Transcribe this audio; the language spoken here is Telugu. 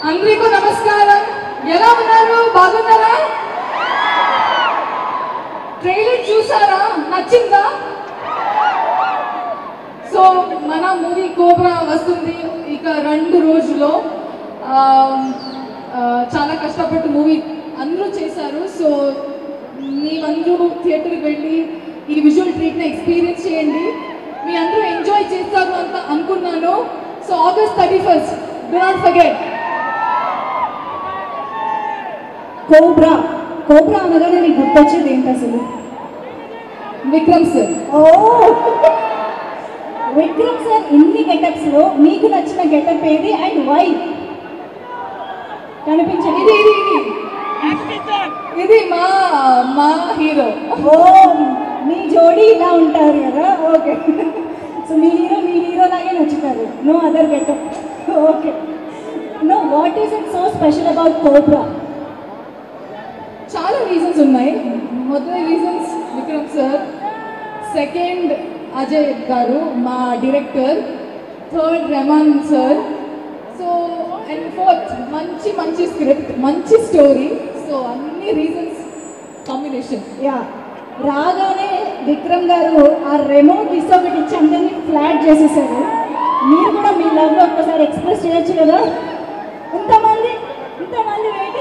అందరికీ నమస్కారం ఎలా ఉన్నారు బాగున్నారా ట్రైలర్ చూసారా నచ్చిందా సో మన మూవీ కోబ్రా వస్తుంది ఇక రెండు రోజుల్లో ఆ, ఆ, చాలా కష్టపడి మూవీ అందరూ చేశారు సో మీరందరూ థియేటర్కి వెళ్ళి ఈ విజువల్ ట్రీట్ని ఎక్స్పీరియన్స్ చేయండి మీ అందరూ ఎంజాయ్ చేస్తారు అంత అనుకున్నాను so August thirty first do not forget Cobra Cobra అనగానే నీకు గుర్తొచ్చేది ఏంటి అసలు విక్రమ్ సార్ ఓ విక్రమ్ సార్ ఇన్ని గెటప్స్ లో మీకు నచ్చిన గెటప్ ఏది అండ్ వై కనిపించండి ఇది ఇది ఇది ఇది మా మా హీరో ఓ మీ జోడీ ఇలా ఉంటారు కదా ఓకే సో మీ హీరో మీ హీరో లాగే నచ్చుతారు no other getup okay no what is it so special about Cobra చాలా రీజన్స్ ఉన్నాయి మొదటి reasons Vikram sir second Ajay garu మా director third Rahman sir so and fourth మంచి మంచి స్క్రిప్ట్ మంచి స్టోరీ సో అన్ని రీజన్స్ కాంబినేషన్ యా రాగానే విక్రమ్ గారు ఆ రెమోట్ ఇస్ ఒకటి ఇచ్చి అందరినీ ఫ్లాట్ చేసేసారు మీరు కూడా మీ లవ్ ఒక్కసారి ఎక్స్ప్రెస్ చేయొచ్చు కదా ఇంతమంది ఇంతమంది వెయిట్